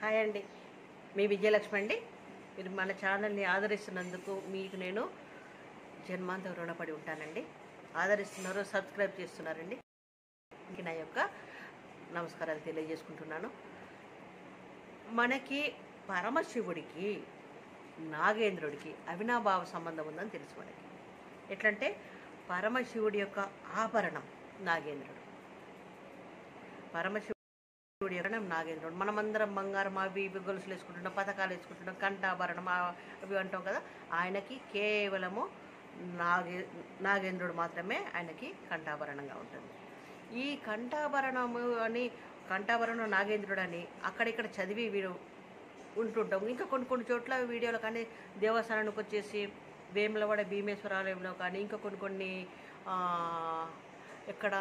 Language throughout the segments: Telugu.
హాయ్ అండి మీ విజయలక్ష్మి అండి మీరు మన ఛానల్ని ఆదరిస్తున్నందుకు మీకు నేను జన్మాంతం రుణపడి ఉంటానండి ఆదరిస్తున్నారు సబ్స్క్రైబ్ చేస్తున్నారండి ఇంక నా యొక్క నమస్కారాలు తెలియజేసుకుంటున్నాను మనకి పరమశివుడికి నాగేంద్రుడికి అవినాభావ సంబంధం ఉందని తెలుసు మనకి ఎట్లంటే పరమశివుడి యొక్క ఆభరణం నాగేంద్రుడు పరమశివుడి యొక్క నాగేంద్రుడు మనమందరం బంగారం అవి ఇవి గొలుసులు వేసుకుంటున్నాం పథకాలు వేసుకుంటున్నాం కంఠాభరణం ఆ- అవి అంటాం కదా ఆయనకి కేవలము నాగే నాగేంద్రుడు మాత్రమే ఆయనకి కంఠాభరణంగా ఉంటుంది ఈ కంఠాభరణము అని కంఠాభరణం నాగేంద్రుడు అని అక్కడిక్కడ చదివి వీడు ఉంటుంటాం ఇంకా కొన్ని కొన్ని చోట్ల వీడియోలు కానీ దేవస్థానానికి వచ్చేసి వేములవాడ భీమేశ్వరాలయంలో కానీ ఇంకా కొన్ని కొన్ని ఆ, ఎక్కడ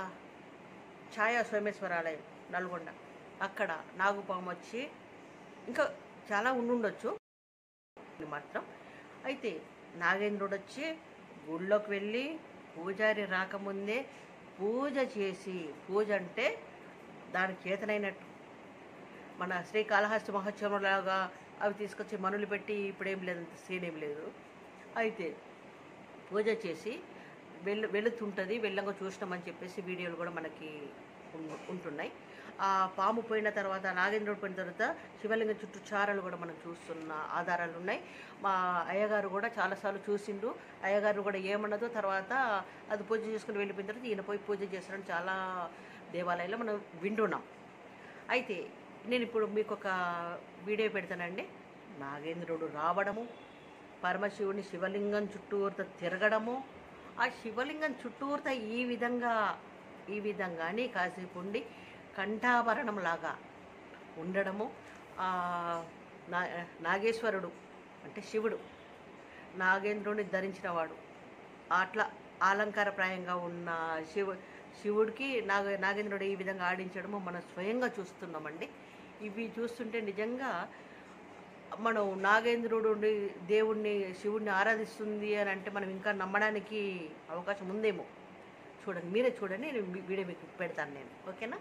ఛాయా సోమేశ్వరాలయం నల్గొండ అక్కడ నాగుపాము వచ్చి ఇంకా చాలా ఉండుండొచ్చు ఇది మాత్రం అయితే నాగేంద్రుడు వచ్చి గుళ్ళోకి వెళ్ళి పూజారి రాకముందే పూజ చేసి పూజ అంటే దానికి చేతనైనట్టు మన శ్రీకాళహస్తి మహోత్సవంలాగా అవి తీసుకొచ్చి మనులు పెట్టి ఇప్పుడేం లేదు అంత సీన్ ఏం లేదు అయితే పూజ చేసి వెళ్ళు వెళుతుంటుంది వెళ్ళంగా చూసినామని చెప్పేసి వీడియోలు కూడా మనకి ఉన్- ఉంటున్నాయి ఆ పాము పోయిన తర్వాత నాగేంద్రుడు పోయిన తర్వాత శివలింగం చుట్టూ చారలు కూడా మనం చూస్తున్న ఆధారాలు ఉన్నాయి మా అయ్యగారు కూడా చాలాసార్లు చూసిండు అయ్యగారు కూడా ఏమన్నదో తర్వాత అది పూజ చేసుకుని వెళ్ళిపోయిన తర్వాత ఈయన పోయి పూజ చేస్తారని చాలా దేవాలయాల్లో మనం వింటున్నాం అయితే నేను ఇప్పుడు మీకు ఒక వీడియో పెడతానండి నాగేంద్రుడు రావడము పరమశివుని శివలింగం చుట్టూరుత తిరగడము ఆ శివలింగం చుట్టూరుత ఈ విధంగా ఈ విధంగానే కాసేపు ఉండి కంఠాభరణం లాగా ఉండడము ఆ, నా నాగేశ్వరుడు అంటే శివుడు నాగేంద్రుని ధరించినవాడు అట్లా అలంకారప్రాయంగా ఉన్న శివు శివుడికి నాగ నాగేంద్రుడు ఈ విధంగా ఆడించడము మనం స్వయంగా చూస్తున్నామండి ఇవి చూస్తుంటే నిజంగా మనం నాగేంద్రుడు దేవుణ్ణి శివుడిని ఆరాధిస్తుంది అని అంటే మనం ఇంకా నమ్మడానికి అవకాశం ఉందేమో చూడండి మీరే చూడండి నేను మీ- వీడియో మీకు పెడతాను నేను ఓకేనా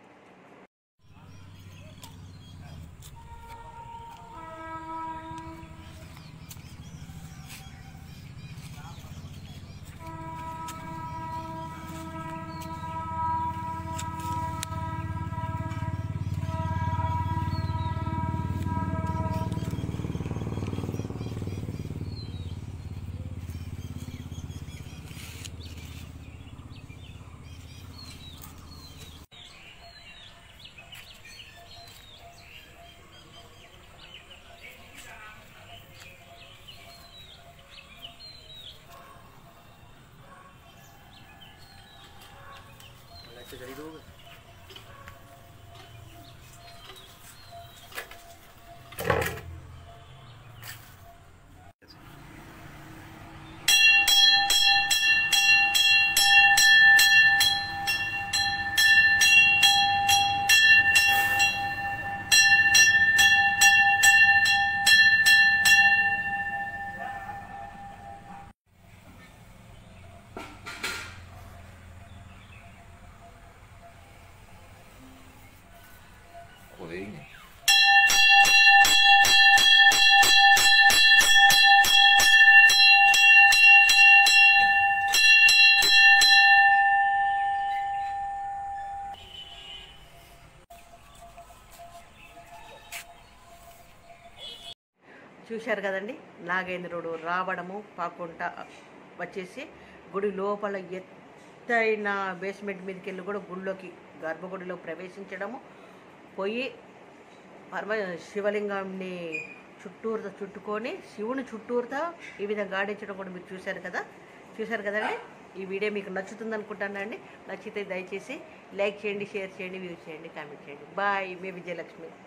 Joder. చూశారు కదండి నాగేంద్రుడు రావడము పాకుంటా వచ్చేసి గుడి లోపల ఎత్తైన బేస్మెంట్ మీదకి వెళ్ళి కూడా గుడిలోకి గర్భగుడిలో ప్రవేశించడము పోయి పరమ శివలింగాన్ని చుట్టూరుతో చుట్టుకొని శివుని చుట్టూరుతా ఈ విధంగా ఆడించడం కూడా మీరు చూశారు కదా చూశారు కదండి ఈ వీడియో మీకు నచ్చుతుంది అనుకుంటానండి నచ్చితే దయచేసి లైక్ చేయండి షేర్ చేయండి వ్యూ చేయండి కామెంట్ చేయండి బాయ్ మీ విజయలక్ష్మి